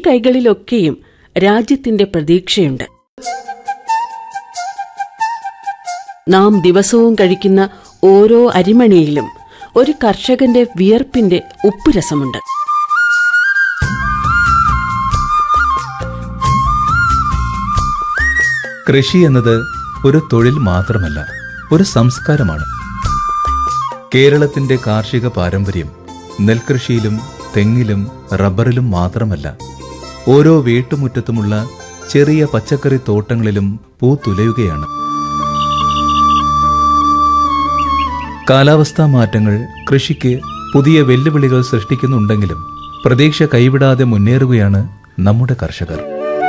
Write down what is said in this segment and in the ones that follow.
കൈകളിലൊക്കെയും രാജ്യത്തിന്റെ പ്രതീക്ഷയുണ്ട് നാം ദിവസവും കഴിക്കുന്ന ഓരോ അരിമണിയിലും ഒരു കർഷകന്റെ വിയർപ്പിന്റെ ഉപ്പുരസമുണ്ട് കൃഷി എന്നത് ഒരു തൊഴിൽ മാത്രമല്ല ഒരു സംസ്കാരമാണ് കേരളത്തിന്റെ കാർഷിക പാരമ്പര്യം നെൽകൃഷിയിലും തെങ്ങിലും റബ്ബറിലും മാത്രമല്ല ഓരോ വീട്ടുമുറ്റത്തുമുള്ള ചെറിയ പച്ചക്കറി തോട്ടങ്ങളിലും പൂത്തുലയുകയാണ് കാലാവസ്ഥാ മാറ്റങ്ങൾ കൃഷിക്ക് പുതിയ വെല്ലുവിളികൾ സൃഷ്ടിക്കുന്നുണ്ടെങ്കിലും പ്രതീക്ഷ കൈവിടാതെ മുന്നേറുകയാണ് നമ്മുടെ കർഷകർ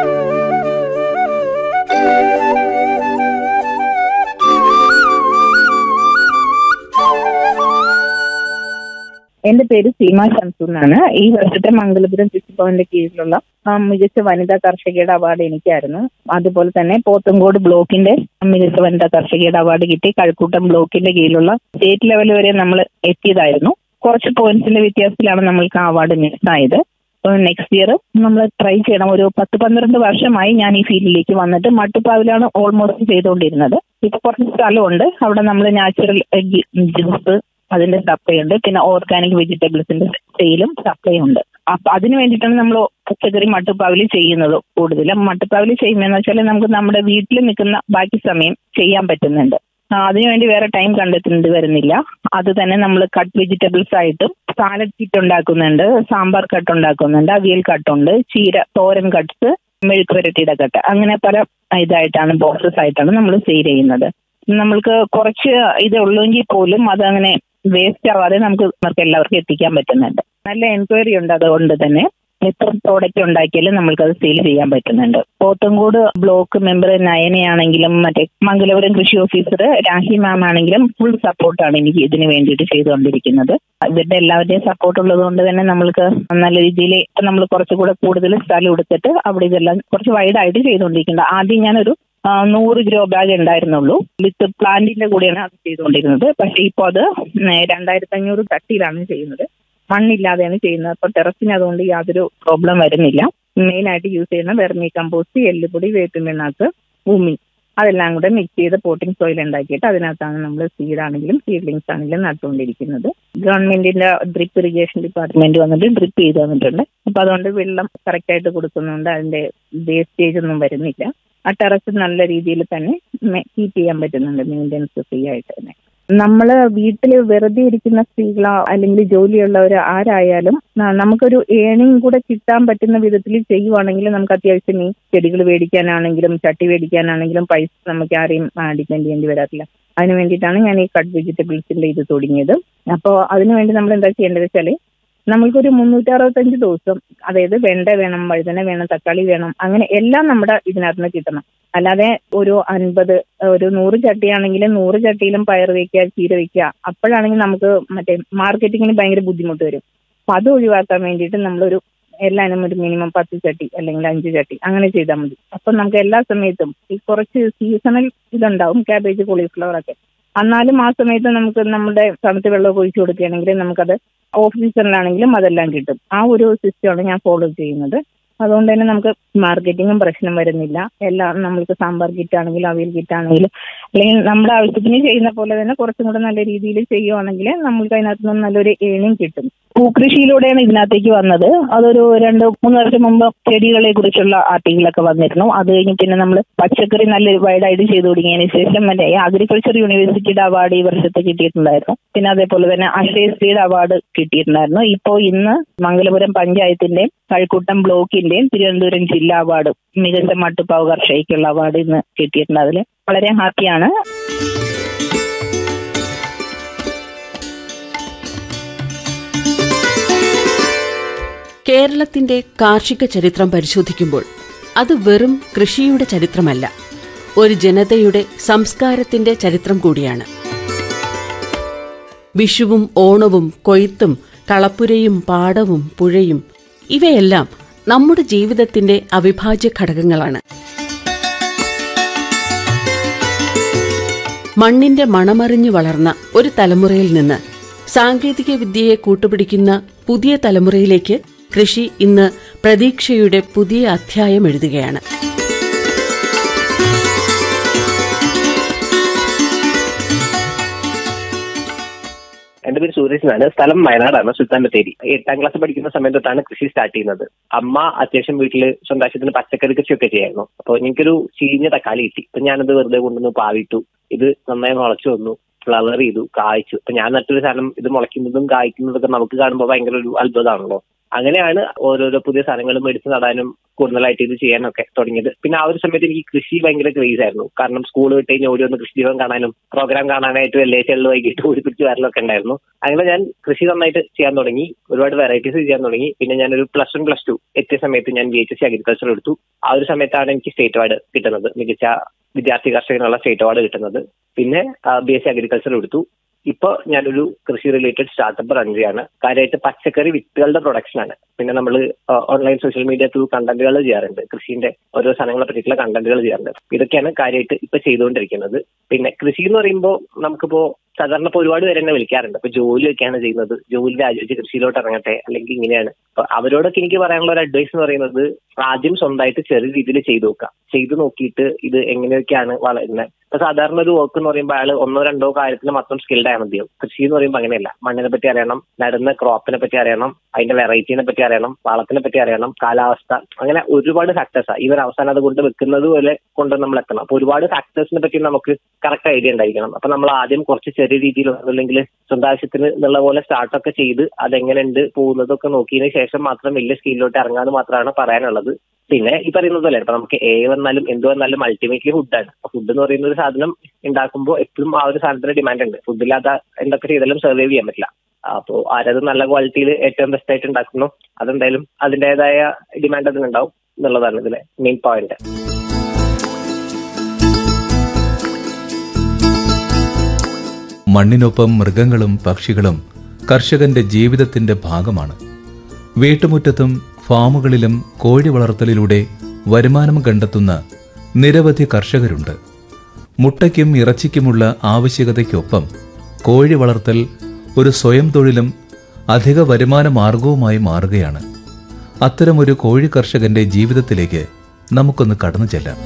എന്റെ പേര് സീമ ഷംസു എന്നാണ് ഈ വർഷത്തെ മംഗലപുരം കൃഷിഭവന്റെ കീഴിലുള്ള ആ, മികച്ച വനിതാ കർഷകയുടെ അവാർഡ് എനിക്കായിരുന്നു അതുപോലെ തന്നെ പോത്തങ്കോട് ബ്ലോക്കിന്റെ മികച്ച വനിതാ കർഷകയുടെ അവാർഡ് കിട്ടി കഴക്കൂട്ടം ബ്ലോക്കിന്റെ കീഴിലുള്ള സ്റ്റേറ്റ് ലെവൽ വരെ നമ്മൾ എത്തിയതായിരുന്നു കുറച്ച് പോയിന്റ്സിന്റെ വ്യത്യാസത്തിലാണ് നമ്മൾക്ക് ആ അവാർഡ് മിസ്സായത് നെക്സ്റ്റ് ഇയർ നമ്മൾ ട്രൈ ചെയ്യണം ഒരു പത്ത് പന്ത്രണ്ട് വർഷമായി ഞാൻ ഈ ഫീൽഡിലേക്ക് വന്നിട്ട് മട്ടുപ്പാവിലാണ് ഓൾമോസ്റ്റ് ചെയ്തുകൊണ്ടിരുന്നത് ഇപ്പൊ കുറച്ച് സ്ഥലമുണ്ട് അവിടെ നമ്മൾ നാച്ചുറൽ ജ്യൂസ് അതിന്റെ സപ്ലൈ ഉണ്ട് പിന്നെ ഓർഗാനിക് വെജിറ്റബിൾസിന്റെ സെയിലും സപ്ലൈ ഉണ്ട് അപ്പൊ അതിന് വേണ്ടിയിട്ടാണ് നമ്മൾ പച്ചക്കറി മട്ടുപ്പാവിൽ ചെയ്യുന്നത് കൂടുതലും മട്ടുപ്പാവിൽ ചെയ്യുന്നതെന്ന് വെച്ചാൽ നമുക്ക് നമ്മുടെ വീട്ടിൽ നിൽക്കുന്ന ബാക്കി സമയം ചെയ്യാൻ പറ്റുന്നുണ്ട് ആ, അതിനുവേണ്ടി വേറെ ടൈം കണ്ടെത്തേണ്ടി വരുന്നില്ല അത് തന്നെ നമ്മൾ കട്ട് വെജിറ്റബിൾസ് ആയിട്ടും സാലഡ് കിറ്റ് ഉണ്ടാക്കുന്നുണ്ട് സാമ്പാർ കട്ട് ഉണ്ടാക്കുന്നുണ്ട് അവിയൽ കട്ടുണ്ട് ചീര തോരൻ കട്ട്സ് മെഴുക്ക് പുരട്ടിയുടെ കട്ട് അങ്ങനെ പല ഇതായിട്ടാണ് ബോക്സസ് ആയിട്ടാണ് നമ്മൾ സെയിൽ ചെയ്യുന്നത് നമ്മൾക്ക് കുറച്ച് ഇത് ഉള്ളെങ്കിൽ പോലും അതങ്ങനെ വേസ്റ്റ് ആവാതെ നമുക്ക് നമുക്ക് എല്ലാവർക്കും എത്തിക്കാൻ പറ്റുന്നുണ്ട് നല്ല എൻക്വയറി ഉണ്ട് അതുകൊണ്ട് തന്നെ എത്ര പ്രോഡക്റ്റ് ഉണ്ടാക്കിയാലും നമ്മൾക്കത് സെയിൽ ചെയ്യാൻ പറ്റുന്നുണ്ട് പോത്തങ്കോട് ബ്ലോക്ക് മെമ്പർ നയനയാണെങ്കിലും മറ്റേ മംഗലപുരം കൃഷി ഓഫീസർ രാഹി മാം ആണെങ്കിലും ഫുൾ സപ്പോർട്ടാണ് എനിക്ക് ഇതിന് വേണ്ടിയിട്ട് ചെയ്തുകൊണ്ടിരിക്കുന്നത് ഇവരുടെ എല്ലാവരുടെയും സപ്പോർട്ട് ഉള്ളത് കൊണ്ട് തന്നെ നമ്മൾക്ക് നല്ല രീതിയിൽ നമ്മൾ കുറച്ചുകൂടെ കൂടുതൽ സ്ഥലം എടുത്തിട്ട് അവിടെ ഇതെല്ലാം കുറച്ച് വൈഡായിട്ട് ചെയ്തുകൊണ്ടിരിക്കുന്നത് ആദ്യം ഞാനൊരു ആ, നൂറ് ഗ്രോ ബാഗ് ഉണ്ടായിരുന്നുള്ളൂ വിത്ത് പ്ലാന്റിന്റെ കൂടെയാണ് അത് ചെയ്തുകൊണ്ടിരുന്നത് പക്ഷേ ഇപ്പോൾ അത് രണ്ടായിരത്തി അഞ്ഞൂറ് ചട്ടിയിലാണ് ചെയ്യുന്നത് മണ്ണില്ലാതെയാണ് ചെയ്യുന്നത് അപ്പോൾ ടെറസിന് അതുകൊണ്ട് യാതൊരു പ്രോബ്ലം വരുന്നില്ല മെയിൻ ആയിട്ട് യൂസ് ചെയ്യുന്ന വെർമി കമ്പോസ്റ്റ് എല്ലുപൊടി വേപ്പിൻ പിണ്ണാക്ക് ഭൂമി അതെല്ലാം കൂടെ മിക്സ് ചെയ്ത് പോട്ടിംഗ് സോയിൽ ഉണ്ടാക്കിയിട്ട് അതിനകത്താണ് നമ്മൾ സീഡ് ആണെങ്കിലും സീഡ്ലിങ്സ് ആണെങ്കിലും നട്ടുകൊണ്ടിരിക്കുന്നത് ഗവൺമെന്റിന്റെ ഡ്രിപ്പ് ഇറിഗേഷൻ ഡിപ്പാർട്ട്മെന്റ് വന്നിട്ട് ഡ്രിപ്പ് ചെയ്ത് തന്നിട്ടുണ്ട് അപ്പൊ അതുകൊണ്ട് വെള്ളം കറക്റ്റ് ആയിട്ട് കൊടുക്കുന്നുണ്ട് അതിന്റെ വേസ്റ്റേജ് ഒന്നും വരുന്നില്ല ആ ടെറസ് നല്ല രീതിയിൽ തന്നെ കീപ്പ് ചെയ്യാൻ പറ്റുന്നുണ്ട് മെയിൻ്റെനൻസ് ഫ്രീ ആയിട്ട് തന്നെ നമ്മള് വീട്ടിൽ വെറുതെ ഇരിക്കുന്ന സ്ത്രീകളോ അല്ലെങ്കിൽ ജോലിയുള്ളവർ ആരായാലും ന- നമുക്കൊരു ഏണിംഗ് കൂടെ കിട്ടാൻ പറ്റുന്ന വിധത്തിൽ ചെയ്യുവാണെങ്കിൽ നമുക്ക് അത്യാവശ്യം ഈ ചെടികൾ മേടിക്കാനാണെങ്കിലും ചട്ടി മേടിക്കാനാണെങ്കിലും പൈസ നമുക്ക് ആരെയും ഡിപ്പെൻഡ് ചെയ്യേണ്ടി വരാറില്ല അതിന് വേണ്ടിയിട്ടാണ് ഞാൻ ഈ കട്ട് വെജിറ്റബിൾസിന്റെ ഇത് തുടങ്ങിയത് അപ്പോൾ അതിനുവേണ്ടി നമ്മൾ എന്താ ചെയ്യേണ്ടത് വെച്ചാൽ നമ്മൾക്കൊരു മുന്നൂറ്റി അറുപത്തഞ്ച് ദിവസം അതായത് വെണ്ട വേണം വഴുതന വേണം തക്കാളി വേണം അങ്ങനെ എല്ലാം നമ്മുടെ ഇതിനകത്ത് നിന്ന് കിട്ടണം അല്ലാതെ ഒരു അൻപത് ഒരു നൂറ് ചട്ടിയാണെങ്കിൽ നൂറ് ചട്ടിയിലും പയർ വെക്കുക ചീര വെക്കുക അപ്പോഴാണെങ്കിൽ നമുക്ക് മറ്റേ മാർക്കറ്റിങ്ങിന് ഭയങ്കര ബുദ്ധിമുട്ട് വരും അപ്പൊ അത് ഒഴിവാക്കാൻ വേണ്ടിയിട്ട് നമ്മളൊരു എല്ലാനും ഒരു മിനിമം പത്ത് ചട്ടി അല്ലെങ്കിൽ അഞ്ച് ചട്ടി അങ്ങനെ ചെയ്താൽ മതി അപ്പൊ നമുക്ക് എല്ലാ സമയത്തും ഈ കുറച്ച് സീസണൽ ഇതുണ്ടാവും ക്യാബേജ് കോളിഫ്ലവർ ഒക്കെ എന്നാലും ആ സമയത്ത് നമുക്ക് നമ്മുടെ തണുത്ത വെള്ളം ഒഴിച്ചു കൊടുക്കുകയാണെങ്കിൽ നമുക്കത് ഓഫ് സീസണിലാണെങ്കിലും അതെല്ലാം കിട്ടും ആ ഒരു സിസ്റ്റമാണ് ഞാൻ ഫോളോ ചെയ്യുന്നത് അതുകൊണ്ട് തന്നെ നമുക്ക് മാർക്കറ്റിങ്ങും പ്രശ്നം വരുന്നില്ല എല്ലാം നമ്മൾക്ക് സാമ്പാർ കിറ്റ് ആണെങ്കിലും അവിയൽ കിറ്റ് ആണെങ്കിലും അല്ലെങ്കിൽ നമ്മുടെ ആവശ്യത്തിന് ചെയ്യുന്ന പോലെ തന്നെ കുറച്ചും കൂടെ നല്ല രീതിയിൽ ചെയ്യുവാണെങ്കിൽ നമ്മൾക്ക് അതിനകത്ത് നിന്ന് നല്ലൊരു ഏണിംഗ് കിട്ടും പൂക്കൃഷിയിലൂടെയാണ് ഇതിനകത്തേക്ക് വന്നത് അതൊരു രണ്ട് മൂന്ന് വർഷം മുമ്പ് ചെടികളെ കുറിച്ചുള്ള ആർട്ടിക്കിളൊക്കെ വന്നിരുന്നു അത് കഴിഞ്ഞ് പിന്നെ നമ്മൾ പച്ചക്കറി നല്ല വൈഡായിട്ട് ചെയ്തു തുടങ്ങിയതിന് ശേഷം മറ്റേ അഗ്രികൾച്ചർ യൂണിവേഴ്സിറ്റിയുടെ അവാർഡ് ഈ വർഷത്തെ കിട്ടിയിട്ടുണ്ടായിരുന്നു പിന്നെ അതേപോലെ തന്നെ അക്ഷയശ്രീയുടെ അവാർഡ് കിട്ടിയിട്ടുണ്ടായിരുന്നു ഇപ്പോൾ ഇന്ന് മംഗലപുരം പഞ്ചായത്തിന്റെയും കഴക്കൂട്ടം ബ്ലോക്കിന്റെയും തിരുവനന്തപുരം ജില്ലാ അവാർഡ് മികച്ച മട്ടുപ്പാവ് കർഷകയ്ക്കുള്ള അവാർഡ് ഇന്ന് കിട്ടിയിട്ടുണ്ട് അതിൽ വളരെ ഹാപ്പിയാണ് കേരളത്തിന്റെ കാർഷിക ചരിത്രം പരിശോധിക്കുമ്പോൾ അത് വെറും കൃഷിയുടെ ചരിത്രമല്ല ഒരു ജനതയുടെ സംസ്കാരത്തിന്റെ ചരിത്രം കൂടിയാണ് വിഷുവും ഓണവും കൊയ്ത്തും കളപ്പുരയും പാടവും പുഴയും ഇവയെല്ലാം നമ്മുടെ ജീവിതത്തിന്റെ അവിഭാജ്യ ഘടകങ്ങളാണ് മണ്ണിന്റെ മണമറിഞ്ഞു വളർന്ന ഒരു തലമുറയിൽ നിന്ന് സാങ്കേതിക വിദ്യയെ കൂട്ടുപിടിക്കുന്ന പുതിയ തലമുറയിലേക്ക് കൃഷി ഇന്ന് പ്രതീക്ഷയുടെ പുതിയ അധ്യായം എഴുതുകയാണ് എന്റെ പേര് സൂരജ് എന്നാണ് സ്ഥലം വയനാടാണ് സുൽത്താൻ ബത്തേരി എട്ടാം ക്ലാസ് പഠിക്കുന്ന സമയം തൊട്ടാണ് കൃഷി സ്റ്റാർട്ട് ചെയ്യുന്നത് അമ്മ അത്യാവശ്യം വീട്ടിൽ സ്വന്തമാവശ്യത്തിന് പച്ചക്കറി കൃഷിയൊക്കെ ചെയ്യായിരുന്നു അപ്പോൾ എനിക്കൊരു ചീഞ്ഞ തക്കാളി കിട്ടി അപ്പൊ ഞാനത് വെറുതെ കൊണ്ടുവന്ന് പാവിട്ടു ഇത് നന്നായി മുളച്ചു വന്നു ഫ്ലവർ ചെയ്തു കായ്ച്ചു അപ്പൊ ഞാൻ നട്ടൊരു സാധനം ഇത് മുളയ്ക്കുന്നതും കായ്ക്കുന്നതൊക്കെ നമുക്ക് കാണുമ്പോൾ ഭയങ്കര ഒരു അത്ഭുതമാണല്ലോ അങ്ങനെയാണ് ഓരോരോ പുതിയ സാധനങ്ങൾ മേടിച്ച് നടാനും കൂടുതലായിട്ട് ഇത് ചെയ്യാനൊക്കെ തുടങ്ങിയത് പിന്നെ ആ ഒരു സമയത്ത് എനിക്ക് കൃഷി ഭയങ്കര ക്രേസ് ആയിരുന്നു കാരണം സ്കൂൾ വിട്ട് കഴിഞ്ഞ് ഓടി വന്ന് കൃഷി ജീവൻ കാണാനും പ്രോഗ്രാം കാണാനായിട്ട് വെള്ളിയാഴ്ചകളിൽ വൈകിട്ട് ഓടി പിടിച്ച് വരലൊക്കെ ഉണ്ടായിരുന്നു അങ്ങനെ ഞാൻ കൃഷി നന്നായിട്ട് ചെയ്യാൻ തുടങ്ങി ഒരുപാട് വെറൈറ്റീസ് ചെയ്യാൻ തുടങ്ങി പിന്നെ ഞാനൊരു പ്ലസ് വൺ പ്ലസ് ടു എത്തിയ സമയത്ത് ഞാൻ B H S C agriculture എടുത്തു ആ ഒരു സമയത്താണ് എനിക്ക് സ്റ്റേറ്റ് അവാർഡ് കിട്ടുന്നത് മികച്ച വിദ്യാർത്ഥി കർഷകനുള്ള സ്റ്റേറ്റ് അവാർഡ് കിട്ടുന്നത് പിന്നെ ബി എസ് സി അഗ്രികൾച്ചർ എടുത്തു ഇപ്പൊ ഞാനൊരു കൃഷി റിലേറ്റഡ് സ്റ്റാർട്ടപ്പ് റൺ ചെയ്യാണ് കാര്യമായിട്ട് പച്ചക്കറി വിത്തുകളുടെ പ്രൊഡക്ഷൻ ആണ് പിന്നെ നമ്മൾ ഓൺലൈൻ സോഷ്യൽ മീഡിയ ത്രൂ കണ്ടന്റുകൾ ചെയ്യാറുണ്ട് കൃഷിന്റെ ഓരോ സാധനങ്ങളെ പറ്റിയിട്ടുള്ള കണ്ടന്റുകൾ ചെയ്യാറുണ്ട് ഇതൊക്കെയാണ് കാര്യമായിട്ട് ഇപ്പൊ ചെയ്തുകൊണ്ടിരിക്കുന്നത് പിന്നെ കൃഷി എന്ന് പറയുമ്പോൾ നമുക്കിപ്പോ സാധാരണ ഇപ്പൊ ഒരുപാട് പേര് എന്നെ വിളിക്കാറുണ്ട് അപ്പൊ ജോലിയൊക്കെയാണ് ചെയ്യുന്നത് ജോലി രാജിവെച്ച് കൃഷിയിലോട്ട് ഇറങ്ങട്ടെ അല്ലെങ്കിൽ ഇങ്ങനെയാണ് അപ്പൊ അവരോടൊക്കെ എനിക്ക് പറയാനുള്ള ഒരു അഡ്വൈസ് എന്ന് പറയുന്നത് ആദ്യം സ്വന്തമായിട്ട് ചെറിയ രീതിയിൽ ചെയ്തു നോക്കാം ചെയ്തു നോക്കിയിട്ട് ഇത് എങ്ങനെയൊക്കെയാണ് വളരുന്നത് ഇപ്പൊ സാധാരണ ഒരു വർക്ക് എന്ന് പറയുമ്പോൾ അയാൾ ഒന്നോ രണ്ടോ കാര്യത്തിൽ മാത്രം സ്കിൽഡ് ആയാൽ മതിയോ കൃഷി എന്ന് പറയുമ്പോൾ അങ്ങനെയല്ല മണ്ണിനെ പറ്റി അറിയണം നടുന്ന ക്രോപ്പിനെ പറ്റി അറിയണം അതിന്റെ വെറൈറ്റീനെ പറ്റി അറിയണം വളത്തിനെ പറ്റി അറിയണം കാലാവസ്ഥ അങ്ങനെ ഒരുപാട് ഫാക്ടേഴ്സാണ് ഇവർ അവസാനം അത് കൊണ്ട് വെക്കുന്നത് പോലെ കൊണ്ട് നമ്മൾ എത്തണം അപ്പൊ ഒരുപാട് ഫാക്ടേഴ്സിനെ പറ്റി നമുക്ക് കറക്റ്റ് ഐഡിയ ഉണ്ടായിരിക്കണം അപ്പൊ നമ്മൾ ആദ്യം കുറച്ച് ചെറിയ രീതിയിൽ അല്ലെങ്കിൽ സ്വന്തം ആവശ്യത്തിന് എന്നുള്ള പോലെ സ്റ്റാർട്ടൊക്കെ ചെയ്ത് അതെങ്ങനെയുണ്ട് പോകുന്നതൊക്കെ നോക്കിയതിന് ശേഷം മാത്രം വലിയ സ്കില്ലിലോട്ട് ഇറങ്ങാന്ന് മാത്രമാണ് പറയാനുള്ളത് പിന്നെ ഈ പറയുന്നത് പോലെ ഇപ്പൊ നമുക്ക് എ വന്നാലും എന്ത് വന്നാലും അൾട്ടിമേറ്റ്ലി ഫുഡാണ് ഫുഡ് എന്ന് പറയുന്ന ഒരു സാധനം ഉണ്ടാക്കുമ്പോൾ എപ്പോഴും ആ ഒരു സാധനത്തിന് ഡിമാൻഡ് ഉണ്ട് ഫുഡില്ലാത്ത എന്തൊക്കെ ചെയ്താലും സർവൈവ് ചെയ്യാൻ പറ്റില്ല അപ്പോൾ ആരത് നല്ല ക്വാളിറ്റിയിൽ ഏറ്റവും ബെസ്റ്റ് ആയിട്ട് ഉണ്ടാക്കുന്നു അതെന്തായാലും അതിൻ്റെതായ ഡിമാൻഡ് അതിനുണ്ടാവും എന്നുള്ളതാണ് ഇതിലെ മെയിൻ പോയിന്റ് മണ്ണിനൊപ്പം മൃഗങ്ങളും പക്ഷികളും കർഷകന്റെ ജീവിതത്തിന്റെ ഭാഗമാണ് വീട്ടുമുറ്റത്തും ഫാമുകളിലും കോഴി വളർത്തലിലൂടെ വരുമാനം കണ്ടെത്തുന്ന നിരവധി കർഷകരുണ്ട് മുട്ടയ്ക്കും ഇറച്ചിക്കുമുള്ള ആവശ്യകതയ്ക്കൊപ്പം കോഴി വളർത്തൽ ഒരു സ്വയം തൊഴിലും അധിക വരുമാന മാർഗവുമായി മാറുകയാണ് അത്തരമൊരു കോഴി കർഷകന്റെ ജീവിതത്തിലേക്ക് നമുക്കൊന്ന് കടന്നു ചെല്ലാം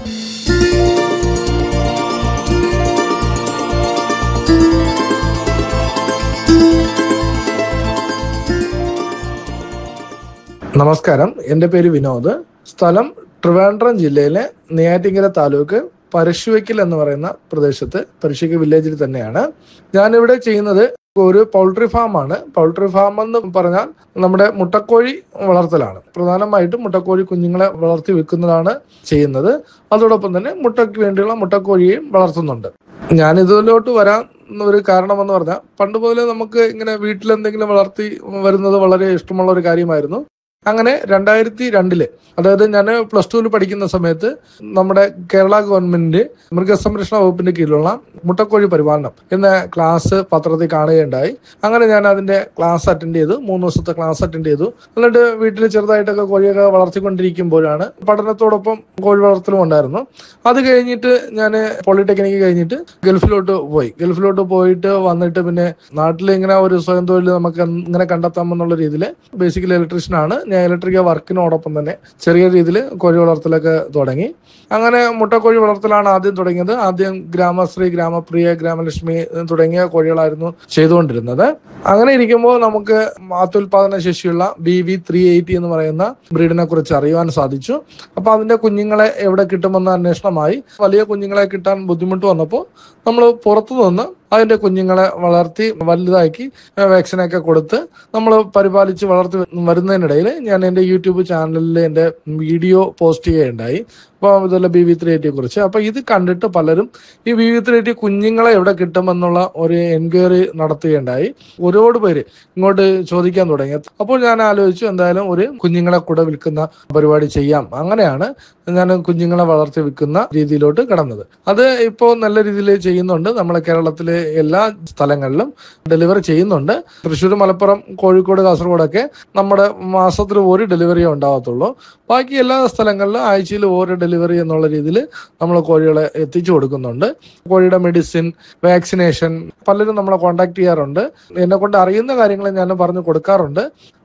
നമസ്കാരം എൻ്റെ പേര് വിനോദ് സ്ഥലം ട്രിവാൻഡ്രം ജില്ലയിലെ നെയ്യാറ്റിങ്കര താലൂക്ക് പരശുവയ്ക്കൽ എന്ന് പറയുന്ന പ്രദേശത്ത് പരശുവയ്ക്കൽ വില്ലേജിൽ തന്നെയാണ് ഞാനിവിടെ ചെയ്യുന്നത് ഒരു പൗൾട്രി ഫാമാണ് പൗൾട്രി ഫാം എന്ന് പറഞ്ഞാൽ നമ്മുടെ മുട്ടക്കോഴി വളർത്തലാണ് പ്രധാനമായിട്ടും മുട്ടക്കോഴി കുഞ്ഞുങ്ങളെ വളർത്തി വിൽക്കുന്നതാണ് ചെയ്യുന്നത് അതോടൊപ്പം തന്നെ മുട്ടയ്ക്ക് വേണ്ടിയുള്ള മുട്ടക്കോഴിയെയും വളർത്തുന്നുണ്ട് ഞാൻ ഇതിലോട്ട് വരാൻ ഒരു കാരണമെന്ന് പറഞ്ഞാൽ പണ്ട് മുതലേ നമുക്ക് ഇങ്ങനെ വീട്ടിലെന്തെങ്കിലും വളർത്തി വരുന്നത് വളരെ ഇഷ്ടമുള്ള ഒരു കാര്യമായിരുന്നു അങ്ങനെ രണ്ടായിരത്തി രണ്ടില് അതായത് ഞാൻ പ്ലസ് ടുവിൽ പഠിക്കുന്ന സമയത്ത് നമ്മുടെ കേരള ഗവൺമെന്റ് മൃഗസംരക്ഷണ വകുപ്പിന്റെ കീഴിലുള്ള മുട്ടക്കോഴി പരിപാലനം എന്ന ക്ലാസ് പത്രത്തിൽ കാണുകയുണ്ടായി അങ്ങനെ ഞാൻ അതിന്റെ ക്ലാസ് അറ്റൻഡ് ചെയ്തു മൂന്ന് ദിവസത്തെ ക്ലാസ് അറ്റൻഡ് ചെയ്തു എന്നിട്ട് വീട്ടിൽ ചെറുതായിട്ടൊക്കെ കോഴിയൊക്കെ വളർത്തിക്കൊണ്ടിരിക്കുമ്പോഴാണ് പഠനത്തോടൊപ്പം കോഴി വളർത്തലും ഉണ്ടായിരുന്നു അത് കഴിഞ്ഞിട്ട് ഞാൻ പോളിടെക്നിക്ക് കഴിഞ്ഞിട്ട് ഗൾഫിലോട്ട് പോയി ഗൾഫിലോട്ട് പോയിട്ട് വന്നിട്ട് പിന്നെ നാട്ടിൽ ഇങ്ങനെ ഒരു സ്വയം തൊഴിൽ നമുക്ക് ഇങ്ങനെ കണ്ടെത്താമെന്നുള്ള രീതിയിൽ ബേസിക്കലി ഇലക്ട്രീഷ്യൻ ആണ് ഞാൻ ഇലക്ട്രിക്കൽ വർക്കിനോടൊപ്പം തന്നെ ചെറിയ രീതിയിൽ കോഴി വളർത്തലൊക്കെ തുടങ്ങി അങ്ങനെ മുട്ടക്കോഴി വളർത്തലാണ് ആദ്യം തുടങ്ങിയത് ആദ്യം ഗ്രാമശ്രീ ഗ്രാമപ്രിയ ഗ്രാമലക്ഷ്മി തുടങ്ങിയ കോഴികളായിരുന്നു ചെയ്തുകൊണ്ടിരുന്നത് അങ്ങനെ ഇരിക്കുമ്പോൾ നമുക്ക് അത്യുൽപാദന ശേഷിയുള്ള ബി വി ത്രീ എയ്റ്റി എന്ന് പറയുന്ന ബ്രീഡിനെ കുറിച്ച് അറിയുവാൻ സാധിച്ചു അപ്പൊ അതിന്റെ കുഞ്ഞുങ്ങളെ എവിടെ കിട്ടുമെന്ന അന്വേഷണമായി വലിയ കുഞ്ഞുങ്ങളെ കിട്ടാൻ ബുദ്ധിമുട്ട് വന്നപ്പോൾ നമ്മൾ പുറത്തു നിന്ന് അതിന്റെ കുഞ്ഞുങ്ങളെ വളർത്തി വലുതാക്കി വാക്സിനൊക്കെ കൊടുത്ത് നമ്മൾ പരിപാലിച്ച് വളർത്തി വരുന്നതിനിടയിൽ ഞാൻ എൻ്റെ യൂട്യൂബ് ചാനലിൽ എൻ്റെ വീഡിയോ പോസ്റ്റ് ചെയ്യുകയുണ്ടായി അപ്പോൾ ഇതുപോലെ ബി വി ത്രീ എയ്റ്റിയെ കുറിച്ച് അപ്പൊ ഇത് കണ്ടിട്ട് പലരും ഈ ബി വി ത്രീ എയ്റ്റി കുഞ്ഞുങ്ങളെ എവിടെ കിട്ടുമെന്നുള്ള ഒരു എൻക്വയറി നടത്തുകയുണ്ടായി ഒരുപാട് പേര് ഇങ്ങോട്ട് ചോദിക്കാൻ തുടങ്ങി അപ്പോൾ ഞാൻ ആലോചിച്ചു എന്തായാലും ഒരു കുഞ്ഞുങ്ങളെ കൂടെ വിൽക്കുന്ന പരിപാടി ചെയ്യാം അങ്ങനെയാണ് ഞാൻ കുഞ്ഞുങ്ങളെ വളർത്തി വിൽക്കുന്ന രീതിയിലോട്ട് കടന്നത് അത് ഇപ്പോൾ നല്ല രീതിയിൽ ചെയ്യുന്നുണ്ട് നമ്മളെ കേരളത്തിലെ എല്ലാ സ്ഥലങ്ങളിലും ഡെലിവറി ചെയ്യുന്നുണ്ട് തൃശ്ശൂർ മലപ്പുറം കോഴിക്കോട് കാസർഗോഡൊക്കെ നമ്മുടെ മാസത്തിൽ ഒരു ഡെലിവറിയേ ഉണ്ടാകത്തുള്ളൂ ബാക്കി എല്ലാ സ്ഥലങ്ങളിലും ആഴ്ചയിൽ ഓരോ ഡെലിവറി എന്നുള്ള രീതിയിൽ നമ്മൾ കോഴികളെ എത്തിച്ചു കൊടുക്കുന്നുണ്ട് കോഴിയുടെ മെഡിസിൻ വാക്സിനേഷൻ പലരും നമ്മളെ കോൺടാക്ട് ചെയ്യാറുണ്ട് എന്നെ കൊണ്ട് അറിയുന്ന കാര്യങ്ങൾ ഞാൻ പറഞ്ഞു കൊടുക്കാറുണ്ട്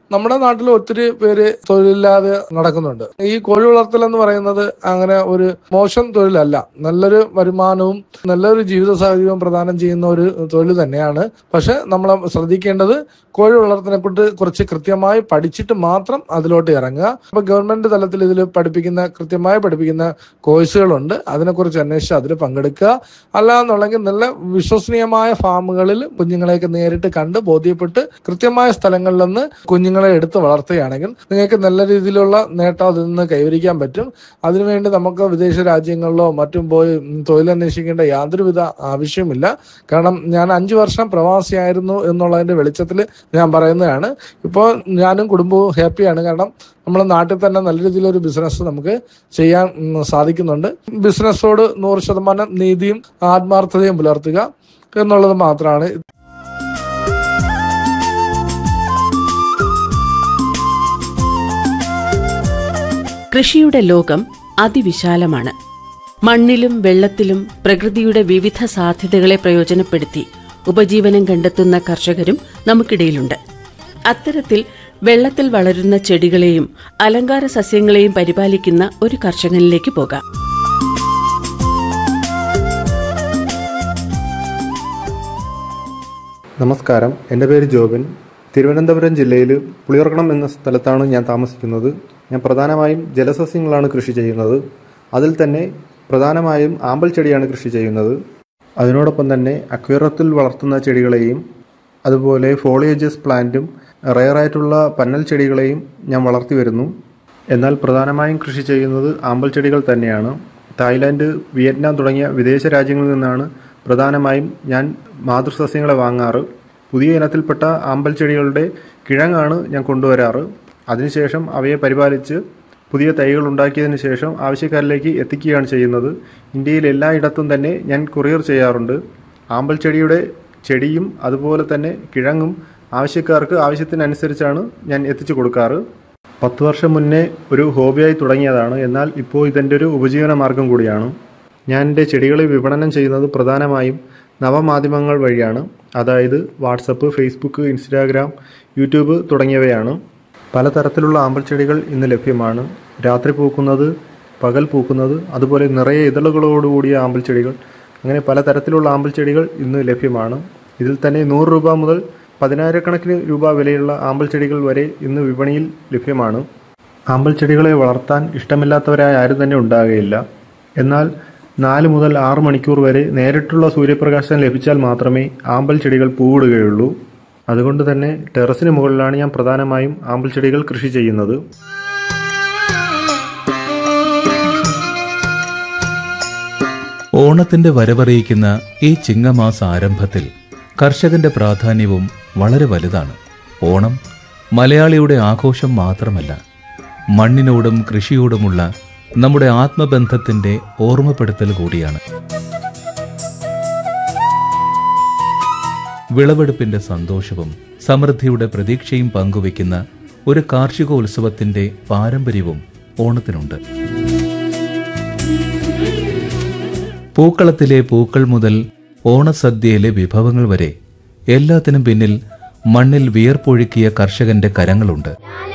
നമ്മുടെ നാട്ടിൽ ഒത്തിരി പേര് തൊഴിലില്ലാതെ നടക്കുന്നുണ്ട് ഈ കോഴി വളർത്തൽ എന്ന് പറയുന്നത് അങ്ങനെ ഒരു മോശം തൊഴിലല്ല നല്ലൊരു വരുമാനവും നല്ലൊരു ജീവിത സാഹചര്യവും പ്രദാനം ചെയ്യുന്ന ഒരു തൊഴിൽ തന്നെയാണ് പക്ഷെ നമ്മൾ ശ്രദ്ധിക്കേണ്ടത് കോഴി വളർത്തലിനെ കൊണ്ട് കുറച്ച് കൃത്യമായി പഠിച്ചിട്ട് മാത്രം അതിലോട്ട് ഇറങ്ങുക അപ്പൊ ഗവൺമെന്റ് തലത്തിൽ ഇതിൽ പഠിപ്പിക്കുന്ന കൃത്യമായി പഠിപ്പിക്കുന്ന കോഴ്സുകളുണ്ട് അതിനെക്കുറിച്ച് അന്വേഷിച്ച് അതിൽ പങ്കെടുക്കുക അല്ലാന്നുണ്ടെങ്കിൽ നല്ല വിശ്വസനീയമായ ഫാമുകളിൽ കുഞ്ഞുങ്ങളെയൊക്കെ നേരിട്ട് കണ്ട് ബോധ്യപ്പെട്ട് കൃത്യമായ സ്ഥലങ്ങളിൽ നിന്ന് കുഞ്ഞുങ്ങളെ എടുത്ത് വളർത്തുകയാണെങ്കിൽ നിങ്ങൾക്ക് നല്ല രീതിയിലുള്ള നേട്ടം അതിൽ നിന്ന് കൈവരിക്കാൻ പറ്റും അതിനുവേണ്ടി നമുക്ക് വിദേശ രാജ്യങ്ങളിലോ മറ്റും പോയി ഉം, തൊഴിലന്വേഷിക്കേണ്ട യാതൊരുവിധ ആവശ്യമില്ല കാരണം ഞാൻ അഞ്ചു വർഷം പ്രവാസിയായിരുന്നു എന്നുള്ളതിന്റെ വെളിച്ചത്തിൽ ഞാൻ പറയുന്നതാണ് ഇപ്പോൾ ഞാനും കുടുംബവും ഹാപ്പിയാണ് കാരണം നമ്മൾ നാട്ടിൽ തന്നെ നല്ല രീതിയിലൊരു ബിസിനസ് നമുക്ക് ചെയ്യാൻ ഉം, സാധിക്കുന്നുണ്ട് ബിസിനസ്സോട് നൂറ് ശതമാനം നീതിയും ആത്മാർത്ഥതയും പുലർത്തുക എന്നുള്ളത് മാത്രമാണ് കൃഷിയുടെ ലോകം അതിവിശാലമാണ് മണ്ണിലും വെള്ളത്തിലും പ്രകൃതിയുടെ വിവിധ സാധ്യതകളെ പ്രയോജനപ്പെടുത്തി ഉപജീവനം കണ്ടെത്തുന്ന കർഷകരും നമുക്കിടയിലുണ്ട് അത്തരത്തിൽ വെള്ളത്തിൽ വളരുന്ന ചെടികളെയും അലങ്കാര സസ്യങ്ങളെയും പരിപാലിക്കുന്ന ഒരു കർഷകനിലേക്ക് പോകാം നമസ്കാരം എൻ്റെ പേര് ജോബിൻ തിരുവനന്തപുരം ജില്ലയിൽ പുളിയർക്കണം എന്ന സ്ഥലത്താണ് ഞാൻ താമസിക്കുന്നത് ഞാൻ പ്രധാനമായും ജലസസ്യങ്ങളാണ് കൃഷി ചെയ്യുന്നത് അതിൽ തന്നെ പ്രധാനമായും ആമ്പൽ ചെടിയാണ് കൃഷി ചെയ്യുന്നത് അതിനോടൊപ്പം തന്നെ അക്വേറത്തിൽ വളർത്തുന്ന ചെടികളെയും അതുപോലെ ഫോളിയേജസ് പ്ലാന്റും റയറായിട്ടുള്ള പന്നൽ ചെടികളെയും ഞാൻ വളർത്തി വരുന്നു എന്നാൽ പ്രധാനമായും കൃഷി ചെയ്യുന്നത് ആമ്പൽ ചെടികൾ തന്നെയാണ് തായ്ലാൻഡ് വിയറ്റ്നാം തുടങ്ങിയ വിദേശ രാജ്യങ്ങളിൽ നിന്നാണ് പ്രധാനമായും ഞാൻ മാതൃസസ്യങ്ങളെ വാങ്ങാറ് പുതിയ ഇനത്തിൽപ്പെട്ട ആമ്പൽ ചെടികളുടെ കിഴങ്ങാണ് ഞാൻ കൊണ്ടുവരാറ് അതിനുശേഷം അവയെ പരിപാലിച്ച് പുതിയ തൈകൾ ഉണ്ടാക്കിയതിന് ശേഷം ആവശ്യക്കാരിലേക്ക് എത്തിക്കുകയാണ് ചെയ്യുന്നത് ഇന്ത്യയിൽ എല്ലായിടത്തും തന്നെ ഞാൻ കൊറിയർ ചെയ്യാറുണ്ട് ആമ്പൽ ചെടിയുടെ ചെടിയും അതുപോലെ തന്നെ കിഴങ്ങും ആവശ്യക്കാർക്ക് ആവശ്യത്തിനനുസരിച്ചാണ് ഞാൻ എത്തിച്ചു കൊടുക്കാറ് പത്ത് വർഷം മുന്നേ ഒരു ഹോബിയായി തുടങ്ങിയതാണ് എന്നാൽ ഇപ്പോൾ ഇതെൻ്റെ ഒരു ഉപജീവന മാർഗം കൂടിയാണ് ഞാൻ എൻ്റെ ചെടികളെ വിപണനം ചെയ്യുന്നത് പ്രധാനമായും നവമാധ്യമങ്ങൾ വഴിയാണ് അതായത് വാട്സപ്പ് ഫേസ്ബുക്ക് ഇൻസ്റ്റാഗ്രാം യൂട്യൂബ് തുടങ്ങിയവയാണ് പലതരത്തിലുള്ള ആമ്പൽ ചെടികൾ ഇന്ന് ലഭ്യമാണ് രാത്രി പൂക്കുന്നത് പകൽ പൂക്കുന്നത് അതുപോലെ നിറയെ ഇതളുകളോടുകൂടിയ ആമ്പൽ ചെടികൾ അങ്ങനെ പലതരത്തിലുള്ള ആമ്പൽ ചെടികൾ ഇന്ന് ലഭ്യമാണ് ഇതിൽ തന്നെ നൂറ് രൂപ മുതൽ പതിനായിരക്കണക്കിന് രൂപ വിലയുള്ള ആമ്പൽ ചെടികൾ വരെ ഇന്ന് വിപണിയിൽ ലഭ്യമാണ് ആമ്പൽ ചെടികളെ വളർത്താൻ ഇഷ്ടമില്ലാത്തവരായ ആരും തന്നെ ഉണ്ടാകുകയില്ല എന്നാൽ നാല് മുതൽ ആറ് മണിക്കൂർ വരെ നേരിട്ടുള്ള സൂര്യപ്രകാശം ലഭിച്ചാൽ മാത്രമേ ആമ്പൽ ചെടികൾ പൂവിടുകയുള്ളൂ അതുകൊണ്ട് തന്നെ ടെറസിന് മുകളിലാണ് ഞാൻ പ്രധാനമായും ആമ്പൽ ചെടികൾ കൃഷി ചെയ്യുന്നത് ഓണത്തിന്റെ വരവറിയിക്കുന്ന ഈ ചിങ്ങമാസ ആരംഭത്തിൽ കർഷകന്റെ പ്രാധാന്യവും വളരെ വലുതാണ് ഓണം മലയാളിയുടെ ആഘോഷം മാത്രമല്ല മണ്ണിനോടും കൃഷിയോടുമുള്ള നമ്മുടെ ആത്മബന്ധത്തിന്റെ ഓർമ്മപ്പെടുത്തൽ കൂടിയാണ് വിളവെടുപ്പിന്റെ സന്തോഷവും സമൃദ്ധിയുടെ പ്രതീക്ഷയും പങ്കുവയ്ക്കുന്ന ഒരു കാർഷികോത്സവത്തിന്റെ പാരമ്പര്യവും ഓണത്തിനുണ്ട് പൂക്കളത്തിലെ പൂക്കൾ മുതൽ ഓണസദ്യയിലെ വിഭവങ്ങൾ വരെ എല്ലാത്തിനും പിന്നിൽ മണ്ണിൽ വിയർപ്പൊഴുക്കിയ കർഷകന്റെ കരങ്ങളുണ്ട്